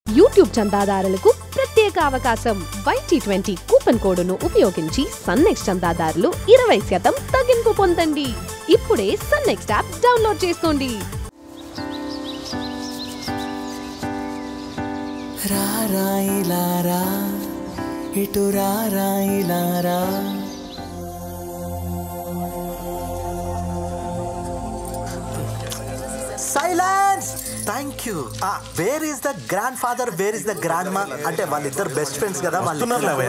YouTube చందాదారులకు ప్రత్యేక అవకాశం YT twenty coupon కోడ్ను ఉపయోగించి సన్నెక్స్ చందాదారులు ఇరవై శాతం తగ్గింపు పొందండి ఇప్పుడే సన్నెక్స్ యాప్ డౌన్లోడ్ చేసుకోండి రారాయిలారా ఇటు రారాయిలారా silence thank you where is the grandfather where is the grandma అంటే వాళ్ళిద్దరు బెస్ట్ ఫ్రెండ్స్ కదా వాళ్ళు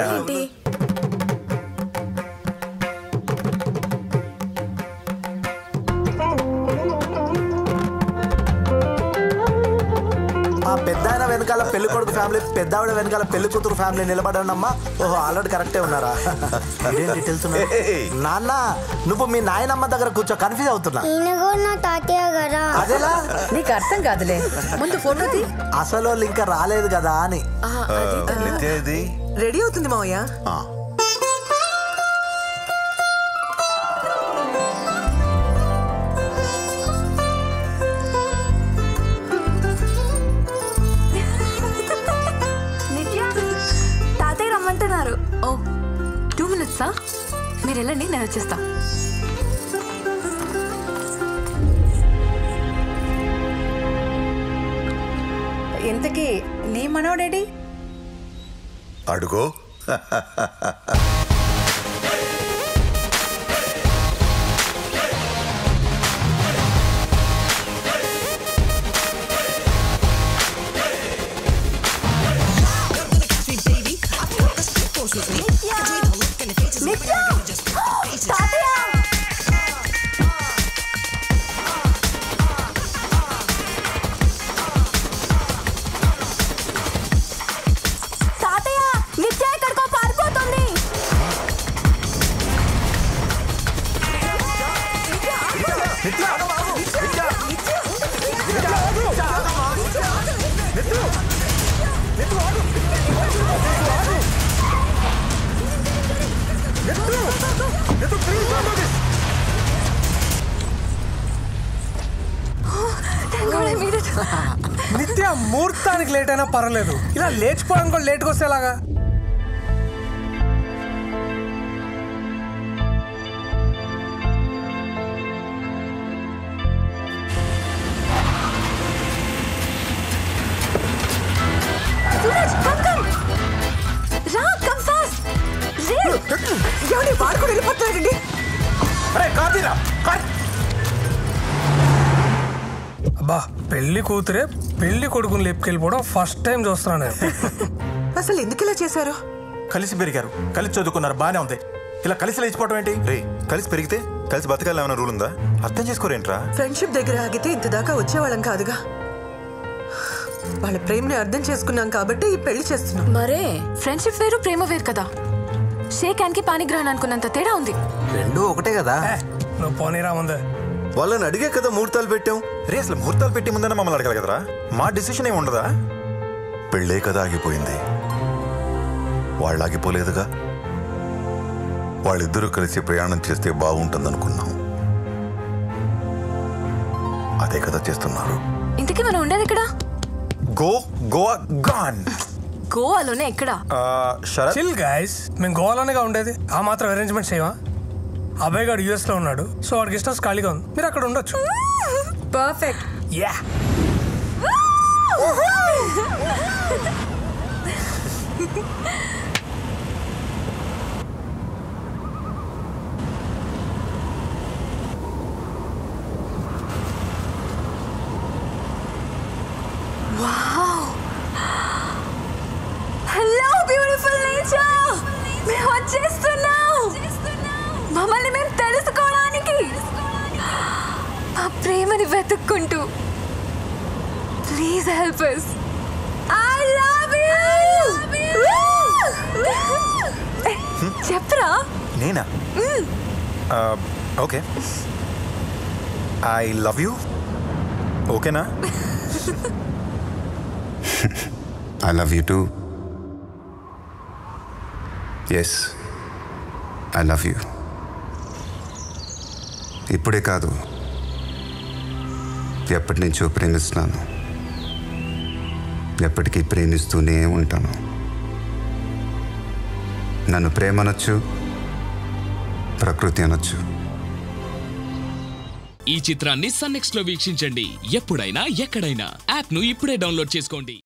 ఆ పెద్ద ఆయన వెనకాల పెళ్లి కొడుకు ఫ్యామిలీ పెద్ద ఆవిడ వెనకాల పెళ్లి కూతురు ఫ్యామిలీ నిలబడండి అమ్మా ఓహో ఆల్రెడీ కరెక్టే ఉన్నారా ఏంటి తెలుసున్నా నాన్న నువ్వు మీ నాయనమ్మ దగ్గర కూర్చో కన్ఫ్యూజ్ అవుతున్నా ఈయన కూడా నా తాతయ్య కదా అదేలా నీకు అర్థం కాదులే ముందు ఫోటో తీ అసలు వాళ్ళు ఇంకా రాలేదు కదా అని నిత్య ఇది రెడీ అవుతుంది మావయ్య ఆ, నిత్య తాతయ్య రమ్మంటున్నారు ఓ టూ మినిట్సా మీరు వెళ్ళండి నేను వచ్చేస్తా ఇంతకీ నీ మనోడేడి అడుగో నిత్య తాతయ్య తాతయ్య నిత్య ఎక్కడికో పారిపోతుంది నిత్య ముహూర్తానికి లేట్ అయినా పర్వాలేదు ఇలా లేచిపోవడం కూడా లేట్గా వస్తేలాగా సూరజ్ కమ్ కమ్ రా కమ్ ఫాస్ట్ రే ఎవరి వాడు కూడా వెళ్ళిపోతున్నాడండి అబ్బా పెళ్లి కూతురే పెళ్లి కొడుకుని లేపుకెళ్ళిపోవడం ఫస్ట్ టైం చూస్తున్నాను నేను అసలు ఎందుకు ఇలా చేశారు కలిసి పెరిగారు కలిసి చదువుకున్నారు బానే ఉంది ఇలా కలిసి లేచిపోవడం ఏంటి రే కలిసి పెరిగితే కలిసి బతకాలి ఏమైనా రూల్ ఉందా అర్థం చేసుకోరేంట్రా ఫ్రెండ్షిప్ దగ్గర ఆగితే ఇంత దాకా వచ్చేవాళ్ళం కాదుగా వాళ్ళ ప్రేమని అర్థం చేసుకున్నాం కాబట్టి ఈ పెళ్లి చేస్తున్నాం మరే ఫ్రెండ్షిప్ వేరు ప్రేమ వేరు కదా షేక్ హ్యాండ్ కి పానిగ్రహణం అనుకున్నంత తేడా ఉంది రెండు ఒకటే కదా ఏ, నువ్వు పోనీరా ముందే వాళ్ళని అడిగే కదా ముహూర్తాలు పెట్టాం రే అసలు ముహూర్తాలు పెట్టి ముందన్న మమ్మల్ని అడగాలి కదరా మా డిసిషన్ ఏమి ఉండదా పెళ్ళే కదా ఆగిపోయింది వాళ్ళు ఆగిపోలేదుగా వాళ్ళిద్దరూ కలిసి ప్రయాణం చేస్తే బాగుంటుందనుకున్నాం అదే కదా చేస్తున్నారు ఇంతకీ మనం ఉండేది ఎక్కడ గో గోవా గాన్ గోవాలోనే ఎక్కడ శరత్ చిల్ గైస్ మేము గోవాలోనేగా ఉండేది ఆ మాత్రం అరేంజ్మెంట్ చేయవా అబ్బాయి గారు యూఎస్ లో ఉన్నాడు సో వాడికి ఇష్టం ఖాళీగా ఉంది మీరు అక్కడ ఉండొచ్చు perfect yeah hello beautiful nature మేము వచ్చేస్తున్నాం మమ్మల్ని మేము తెలుసుకోవడానికి మా ప్రేమని వెతుక్కుంటూ please help us I love you చెప్పరా నేనా ఓకే ఐ లవ్ యూ ఓకేనా I love you too. Yes I love you ఇప్పుడే కాదు ఎప్పటి నుంచో ప్రేమిస్తున్నాను ఎప్పటికీ ప్రేమిస్తూనే ఉంటాను నన్ను ప్రేమ అనొచ్చు ప్రకృతి అనొచ్చు ఈ చిత్రాన్ని సన్నెక్స్ట్ లో వీక్షించండి ఎప్పుడైనా ఎక్కడైనా యాప్ ను ఇప్పుడే డౌన్లోడ్ చేసుకోండి